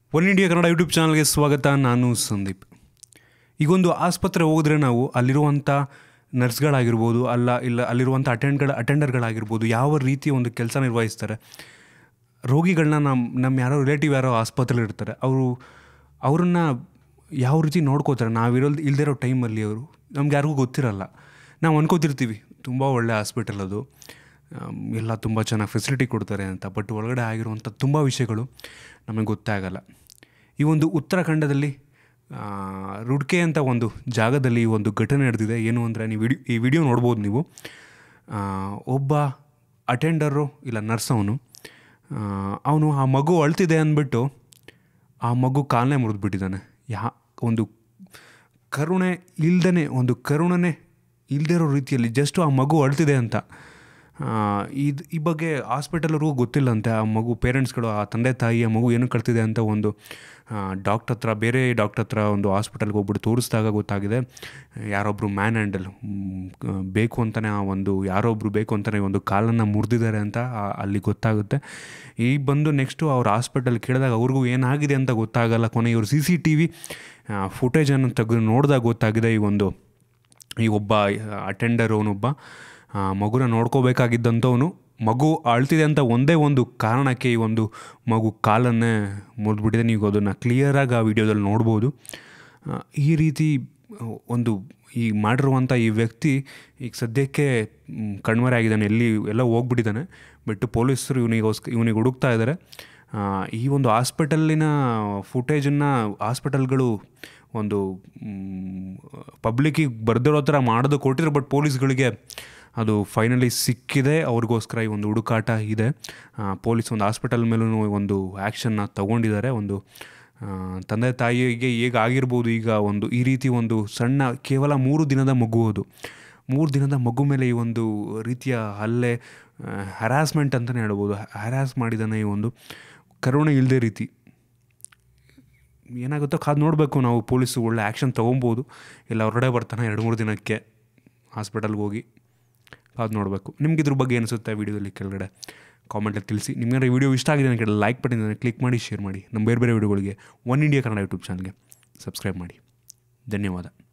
one India Kannada YouTube ಚಾನಲ್ಗೆ ಸ್ವಾಗತ ನಾನು ಸಂದೀಪ್ ಈಗೊಂದು ಆಸ್ಪತ್ರೆ ಹೋದರೆ ನಾವು ಅಲ್ಲಿರುವಂಥ ನರ್ಸ್ಗಳಾಗಿರ್ಬೋದು ಅಲ್ಲ ಇಲ್ಲ ಅಲ್ಲಿರುವಂಥ ಅಟೆಂಡ್ಗಳ ಅಟೆಂಡರ್ಗಳಾಗಿರ್ಬೋದು ಯಾವ ರೀತಿ ಒಂದು ಕೆಲಸ ನಿರ್ವಹಿಸ್ತಾರೆ ರೋಗಿಗಳನ್ನ ನಮ್ಮ ನಮ್ಮ ಯಾರೋ ರಿಲೇಟಿವ್ ಯಾರೋ ಆಸ್ಪತ್ರೆಲಿ ಇರ್ತಾರೆ ಅವರು ಅವ್ರನ್ನ ಯಾವ ರೀತಿ ನೋಡ್ಕೋತಾರೆ ನಾವಿರೋ ಇಲ್ದಿರೋ ಟೈಮಲ್ಲಿ ಅವರು ನಮ್ಗೆ ಯಾರಿಗೂ ಗೊತ್ತಿರಲ್ಲ ನಾವು ಅನ್ಕೋತಿರ್ತೀವಿ ತುಂಬ ಒಳ್ಳೆ ಹಾಸ್ಪಿಟಲ್ ಅದು ಆಮ್, ಎಲ್ಲ ತುಂಬ ಚೆನ್ನಾಗಿ ಫೆಸಿಲಿಟಿ ಕೊಡ್ತಾರೆ ಅಂತ ಬಟ್ ಒಳಗಡೆ ಆಗಿರುವಂಥ ತುಂಬ ವಿಷಯಗಳು ನಮಗೆ ಗೊತ್ತೇ ಆಗಲ್ಲ ಈ ಒಂದು ಉತ್ತರಾಖಂಡದಲ್ಲಿ ಆ, ರುಡ್ಕೆ ಅಂತ ಒಂದು ಜಾಗದಲ್ಲಿ ಈ ಒಂದು ಘಟನೆ ನಡೆದಿದೆ ಏನು ಅಂದರೆ ನೀವು ವಿಡಿಯೋ ಈ ವಿಡಿಯೋ ನೋಡ್ಬೋದು ನೀವು ಆ, ಒಬ್ಬ ಅಟೆಂಡರು ಇಲ್ಲ ನರ್ಸ್ ಅವನು ಅವನು ಆ ಮಗು ಅಳ್ತಿದೆ ಅಂದ್ಬಿಟ್ಟು ಆ ಮಗು ಕಾಲನೇ ಮುರಿದ್ಬಿಟ್ಟಿದ್ದಾನೆ ಯಾ ಒಂದು ಕರುಣೆ ಇಲ್ದೇ ಒಂದು ಕರುಣನೆ ಇಲ್ಲದೇ ಇರೋ ರೀತಿಯಲ್ಲಿ ಜಸ್ಟ್ ಆ ಮಗು ಅಳ್ತಿದೆ ಅಂತ ಇದು ಈ ಬಗ್ಗೆ ಹಾಸ್ಪಿಟಲ್ವರೆಗೂ ಗೊತ್ತಿಲ್ಲಂತೆ ಆ ಮಗು ಪೇರೆಂಟ್ಸ್ಗಳು ಆ ತಂದೆ ತಾಯಿ ಆ ಮಗು ಏನು ಕಳ್ತಿದೆ ಅಂತ ಒಂದು ಡಾಕ್ಟರ್ ಹತ್ರ ಬೇರೆ ಡಾಕ್ಟರ್ ಹತ್ರ ಒಂದು ಹಾಸ್ಪಿಟಲ್ಗೆ ಹೋಗ್ಬಿಟ್ಟು ತೋರಿಸಿದಾಗ ಗೊತ್ತಾಗಿದೆ ಯಾರೊಬ್ಬರು ಮ್ಯಾನ್ ಹ್ಯಾಂಡಲ್ ಬೇಕು ಅಂತಲೇ ಆ ಒಂದು ಯಾರೊಬ್ಬರು ಬೇಕು ಅಂತಲೇ ಒಂದು ಕಾಲನ್ನು ಮುರಿದಿದ್ದಾರೆ ಅಂತ ಆ- ಅಲ್ಲಿ ಗೊತ್ತಾಗುತ್ತೆ ಈ ಬಂದು ನೆಕ್ಸ್ಟು ಅವ್ರ ಹಾಸ್ಪಿಟಲ್ ಕೇಳಿದಾಗ ಅವ್ರಿಗೂ ಏನಾಗಿದೆ ಅಂತ ಗೊತ್ತಾಗಲ್ಲ ಕೊನೆ ಇವರು ಸಿ ಸಿ ಟಿ ವಿ ಫುಟೇಜನ್ನು ತೆಗೆದು ನೋಡಿದಾಗ ಗೊತ್ತಾಗಿದೆ ಈ ಒಂದು ಈ ಒಬ್ಬ ಅಟೆಂಡರ್ ಅವನೊಬ್ಬ ಆ, ಮಗುನ ನೋಡ್ಕೋಬೇಕಾಗಿದ್ದಂಥವನು ಮಗು ಅಳ್ತಿದೆ ಅಂತ ಒಂದೇ ಒಂದು ಕಾರಣಕ್ಕೆ ಈ ಒಂದು ಮಗು ಕಾಲನ್ನೇ ಮುರಿದ್ಬಿಟ್ಟಿದೆ ನೀವು ಅದನ್ನು ಕ್ಲಿಯರಾಗಿ ಆ ವಿಡಿಯೋದಲ್ಲಿ ನೋಡ್ಬೋದು ಆ, ಈ ರೀತಿ ಒಂದು ಈ ಮಾಡಿರುವಂಥ ಈ ವ್ಯಕ್ತಿ ಈಗ ಸದ್ಯಕ್ಕೆ ಮ್, ಕಣ್ಮರೆ ಆಗಿದ್ದಾನೆ ಎಲ್ಲಿ ಎಲ್ಲ ಹೋಗ್ಬಿಟ್ಟಿದ್ದಾನೆ ಬಟ್ ಪೊಲೀಸರು ಇವನಿಗೋಸ್ಕ ಇವನಿಗೆ ಹುಡುಕ್ತಾ ಇದ್ದಾರೆ ಆ, ಈ ಒಂದು ಹಾಸ್ಪಿಟಲ್ಲಿನ ಫುಟೇಜನ್ನು ಹಾಸ್ಪಿಟಲ್ಗಳು ಒಂದು ಪಬ್ಲಿಕ್ಕಿಗೆ ಬರ್ದಿರೋ ಥರ ಮಾಡೋದು ಕೊಟ್ಟಿದ್ರು ಬಟ್ ಪೊಲೀಸ್ಗಳಿಗೆ ಅದು ಫೈನಲಿ ಸಿಕ್ಕಿದೆ ಅವ್ರಿಗೋಸ್ಕರ ಈ ಒಂದು ಹುಡುಕಾಟ ಇದೆ ಆ, ಪೊಲೀಸ್ ಒಂದು ಹಾಸ್ಪಿಟಲ್ ಮೇಲೂ ಒಂದು ಆ್ಯಕ್ಷನ್ನ ತಗೊಂಡಿದ್ದಾರೆ ಒಂದು ಆ, ತಂದೆ ತಾಯಿಗೆ ಈಗ ಆಗಿರ್ಬೋದು ಈಗ ಒಂದು ಈ ರೀತಿ ಒಂದು ಸಣ್ಣ ಕೇವಲ ಮೂರು ದಿನದ ಮಗು ಅದು ಮೂರು ದಿನದ ಮಗು ಮೇಲೆ ಈ ಒಂದು ರೀತಿಯ ಹಲ್ಲೆ ಹ್ಯಾರಾಸ್ಮೆಂಟ್ ಅಂತಲೇ ಹೇಳ್ಬೋದು ಹ್ಯಾರಾಸ್ ಮಾಡಿದ್ದಾನೆ ಈ ಒಂದು ಕರುಣೆ ಇಲ್ಲದೆ ರೀತಿ ಏನಾಗುತ್ತೋ ಕಾದು ನೋಡಬೇಕು ನಾವು ಪೊಲೀಸು ಒಳ್ಳೆ ಆ್ಯಕ್ಷನ್ ತೊಗೊಬೋದು ಇಲ್ಲ ಹೊರಗಡೆ ಬರ್ತಾನೆ ಎರಡು ಮೂರು ದಿನಕ್ಕೆ ಹಾಸ್ಪಿಟಲ್ಗೆ ಹೋಗಿ ಕಾದು ನೋಡಬೇಕು ನಿಮ್ಗೆ ಇದ್ರ ಬಗ್ಗೆ ಅನಿಸುತ್ತೆ ವಿಡಿಯೋದಲ್ಲಿ ಕೆಳಗಡೆ ಕಾಮೆಂಟಲ್ಲಿ ತಿಳಿಸಿ ನಿಮ್ಗೆ ವಿಡಿಯೋ ಇಷ್ಟ ಆಗಿದೆ ನನಗೆ ಲೈಕ್ ಬಟನ್ ಕ್ಲಿಕ್ ಮಾಡಿ ಶೇರ್ ಮಾಡಿ ನಮ್ಮ ಬೇರೆ ಬೇರೆ ವಿಡಿಯೋಗಳಿಗೆ ಒನ್ ಇಂಡಿಯಾ ಕನ್ನಡ ಯೂಟ್ಯೂಬ್ ಚಾನಲ್ಗೆ ಸಬ್ಸ್ಕ್ರೈಬ್ ಮಾಡಿ ಧನ್ಯವಾದ